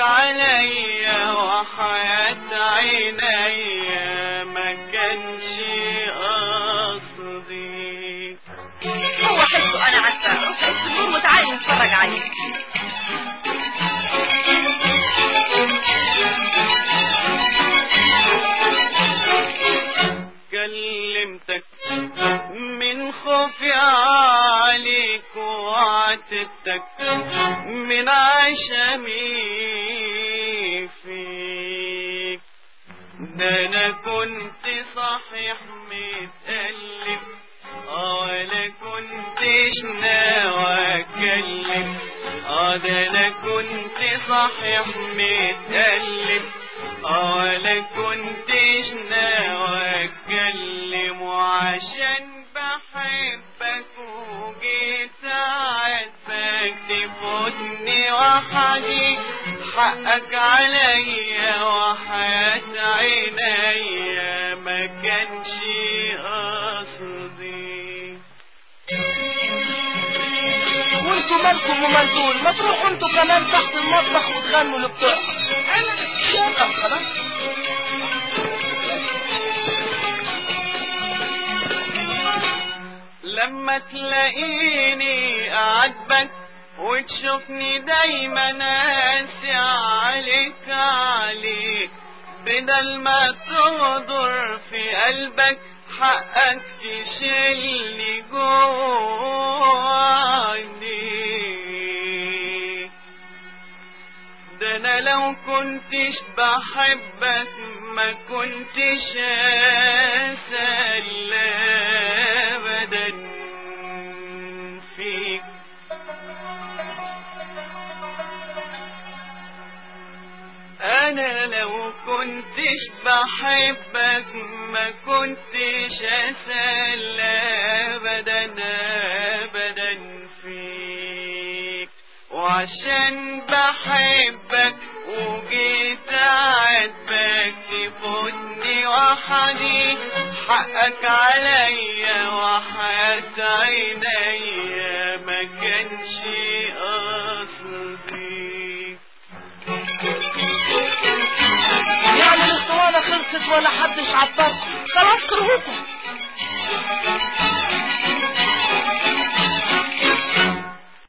عليا وحياة عينيا ما كانش قصدي هو حسه انا عارفه روح السرور وتعالي نتفرج عليه كلمتك من خوفي عليك وعتبتك من عشمي فيك ده انا كنت صحيح متألم اه ولا كنتش ناوي اتكلم اه ده انا كنت صحيح متألم اه ولا كنتش ناوي اتكلم وعشان بحبك وجيت عاتبك تفوتني وحدي حقك عليا وحياة عينيا ما كانش قصدي وانتوا مالكم ومال دول ما تروحوا انتوا كمان تحت المطبخ وتغنوا لبتوعكم انا شغل خلاص لما تلاقيني أعاتبك وتشوفني دايما قاسي عليك عليك بدل ما تغدر في قلبك حقك تشيلني جواني ده انا لو كنتش بحبك ما كنتش اسال ابدا فيك انا لو كنتش بحبك ما كنتش اسال ابدا ابدا فيك وعشان بحبك وجيت عاتبك تفوتني وحدي حقك عليا وحياة عينيا ما كانش قصدي يعني الاسطوانه خلصت ولا حدش عبركم خلاص كرهوكم